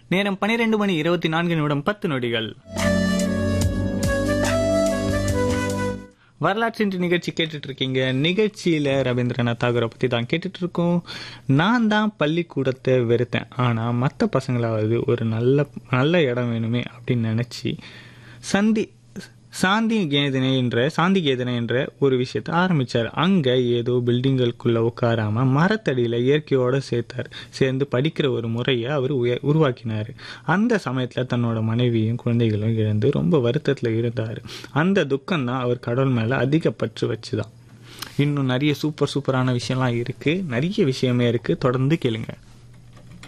நேரம் பனிரெண்டு மணி இருபத்தி நான்கு நிமிடம் பத்து நொடிகள் வரலாற்று நிகழ்ச்சி கேட்டுட்டு இருக்கீங்க நிகழ்ச்சியில ரவீந்திரநாத் தாகூரை பத்தி தான் கேட்டுட்டு இருக்கோம் நான் தான் பள்ளிக்கூடத்தை வெறுத்தேன் ஆனா மற்ற பசங்களாவது ஒரு நல்ல நல்ல இடம் வேணுமே அப்படின்னு நினைச்சு சந்தி சாந்தி கேதனை என்ற சாந்தி கேதனை என்ற ஒரு விஷயத்தை ஆரம்பிச்சார் அங்க ஏதோ பில்டிங்களுக்குள்ள உட்காராம மரத்தடியில இயற்கையோட சேர்த்தார் சேர்ந்து படிக்கிற ஒரு முறையை அவர் உய- உருவாக்கினார் அந்த சமயத்துல தன்னோட மனைவியும் குழந்தைகளும் இழந்து ரொம்ப வருத்தத்துல இருந்தார் அந்த துக்கம் தான் அவர் கடவுள் மேல அதிக பற்று வச்சுதான் இன்னும் நிறைய சூப்பர் சூப்பரான விஷயம்லாம் இருக்கு நிறைய விஷயமே இருக்கு தொடர்ந்து கேளுங்க